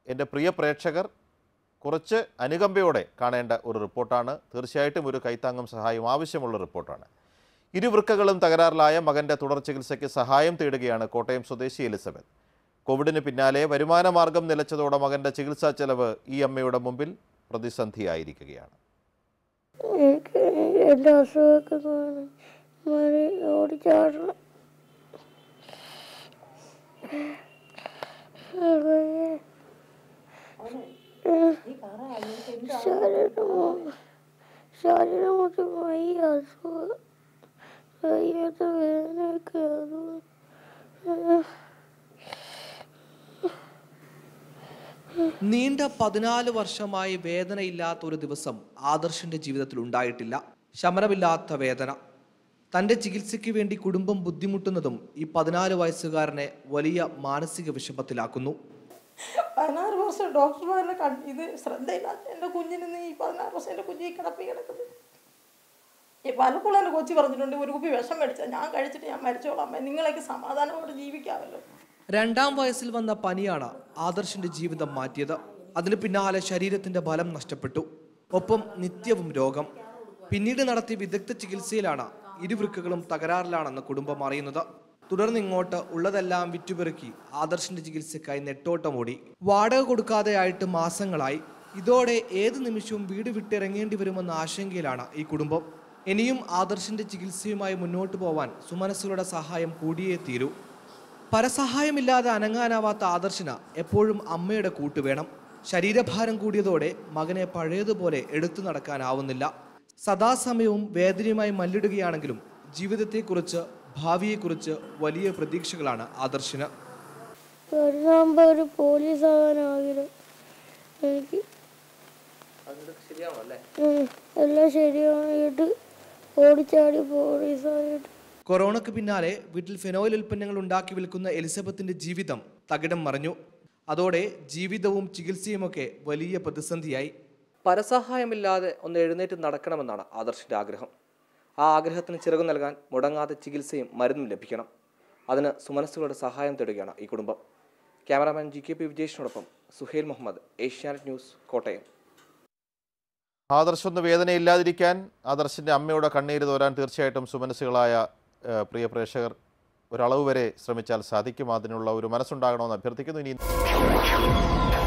എൻ്റെ പ്രിയ പ്രേക്ഷകർ കുറച്ച് അനുകമ്പയോടെ കാണേണ്ട ഒരു റിപ്പോർട്ടാണ് തീർച്ചയായിട്ടും ഒരു കൈത്താങ്ങും സഹായവും ആവശ്യമുള്ള റിപ്പോർട്ടാണ് ഇരുവൃക്കകളും തകരാറിലായ മകൻ്റെ തുടർ ചികിത്സയ്ക്ക് സഹായം തേടുകയാണ് കോട്ടയം സ്വദേശി എലിസബത്ത് കോവിഡിന് പിന്നാലെ വരുമാന മാർഗം നിലച്ചതോടെ മകൻ്റെ ചികിത്സാ ചെലവ് ഈ അമ്മയുടെ മുമ്പിൽ പ്രതിസന്ധിയായിരിക്കുകയാണ് എനിക്ക് എൻ്റെ അസുഖമൊക്കെ മാറി മാറി ഓടിച്ചാടണം ശരീരം മൊത്തം വയ്യ അസുഖം വയ്യാത്ത വേദനയൊക്കെ അതുകൊണ്ട് നീണ്ട പതിനാല് വർഷമായി വേദനയില്ലാത്ത ഒരു ദിവസം ആദർശിന്റെ ജീവിതത്തിൽ ഉണ്ടായിട്ടില്ല ശമനമില്ലാത്ത വേദന തന്റെ ചികിത്സയ്ക്ക് വേണ്ടി കുടുംബം ബുദ്ധിമുട്ടുന്നതും ഈ പതിനാല് വയസ്സുകാരനെ വലിയ മാനസിക വിഷമത്തിലാക്കുന്നു പതിനാറ് വർഷം ഡോക്ടർമാരുടെ കൺ ഇത് ശ്രദ്ധയില്ലാത്ത എൻ്റെ കുഞ്ഞിന് നീ ഈ പതിനാറ് വർഷം എൻ്റെ കുഞ്ഞ് ഈ കിടപ്പി കിടക്കുന്നത് ഈ പലപ്പോഴും എൻ്റെ കൊച്ചി പറഞ്ഞിട്ടുണ്ട് ഒരു കുപ്പി വിഷം മേടിച്ചാൽ ഞാൻ കഴിച്ചിട്ട് ഞാൻ മരിച്ചോളാം അമ്മേ നിങ്ങളൊക്കെ സമാധാനത്തോടെ ജീവിക്കാമല്ലോ രണ്ടാം വയസ്സിൽ വന്ന പനിയാണ് ആദർശിന്റെ ജീവിതം മാറ്റിയത് അതിന് പിന്നാലെ ശരീരത്തിന്റെ ബലം നഷ്ടപ്പെട്ടു ഒപ്പം നിത്യവും രോഗം പിന്നീട് നടത്തിയ വിദഗ്ധ ചികിത്സയിലാണ് ഇരുവൃക്കകളും തകരാറിലാണെന്ന് കുടുംബം അറിയുന്നത് തുടർന്ന് ഇങ്ങോട്ട് ഉള്ളതെല്ലാം വിറ്റുപെറുക്കി ആദർശിന്റെ ചികിത്സയ്ക്കായി നെട്ടോട്ടമോടി വാടക കൊടുക്കാതെ ആയിട്ട് മാസങ്ങളായി ഇതോടെ ഏത് നിമിഷവും വീട് വിട്ടിറങ്ങേണ്ടി വരുമെന്ന ആശങ്കയിലാണ് ഈ കുടുംബം ഇനിയും ആദർശിന്റെ ചികിത്സയുമായി മുന്നോട്ട് പോവാൻ സുമനസ്സുകളുടെ സഹായം കൂടിയേ തീരൂ പരസഹായമില്ലാതെ അനങ്ങാനാവാത്ത ആദർശിന് എപ്പോഴും അമ്മയുടെ കൂട്ട് വേണം ശരീരഭാരം കൂടിയതോടെ മകനെ പഴയതുപോലെ എടുത്തു നടക്കാനാവുന്നില്ല സദാസമയവും വേദനയുമായി മല്ലിടുകയാണെങ്കിലും ജീവിതത്തെക്കുറിച്ച് ഭാവിയെക്കുറിച്ച് വലിയ പ്രതീക്ഷകളാണ് ആദർശിന് വരുന്നാകുമ്പോൾ ഒരു പോലീസ് ആകാൻ ആഗ്രഹം എനിക്ക് ഉം. എല്ലാം ശരിയായിട്ട് ഓടിച്ചാടി പോലീസായിട്ട് കൊറോണയ്ക്ക് പിന്നാലെ വീട്ടിൽ ഫെനോയിൽ ഉൽപ്പന്നങ്ങൾ ഉണ്ടാക്കി വിൽക്കുന്ന എലിസബത്തിന്റെ ജീവിതം തകിടം മറിഞ്ഞു അതോടെ ജീവിതവും ചികിത്സയുമൊക്കെ വലിയ പ്രതിസന്ധിയായി പരസഹായമില്ലാതെ ഒന്ന് എഴുന്നേറ്റ് നടക്കണമെന്നാണ് ആദർശിന്റെ ആഗ്രഹം ആ ആഗ്രഹത്തിന് ചിറകു നൽകാൻ മുടങ്ങാതെ ചികിത്സയും മരുന്നും ലഭിക്കണം അതിന് സുമനസ്സുകളുടെ സഹായം തേടുകയാണ് ഈ കുടുംബം ക്യാമറാമാൻ ജി കെ പി വിജേഷിനോടൊപ്പം സുഹേൽ മുഹമ്മദ് ഏഷ്യാനെറ്റ് ന്യൂസ് കോട്ടയം ആദർശൊന്ന് വേദനയില്ലാതിരിക്കാൻ ആദർശിൻ്റെ അമ്മയുടെ കണ്ണീര് തോരാൻ തീർച്ചയായിട്ടും സുമനസ്സുകളായ ഏഹ്, പ്രിയ പ്രേക്ഷകർ ഒരളവ് വരെ ശ്രമിച്ചാൽ സാധിക്കും അതിനുള്ള ഒരു മനസ്സുണ്ടാകണമെന്ന് അഭ്യർത്ഥിക്കുന്നു ഇനി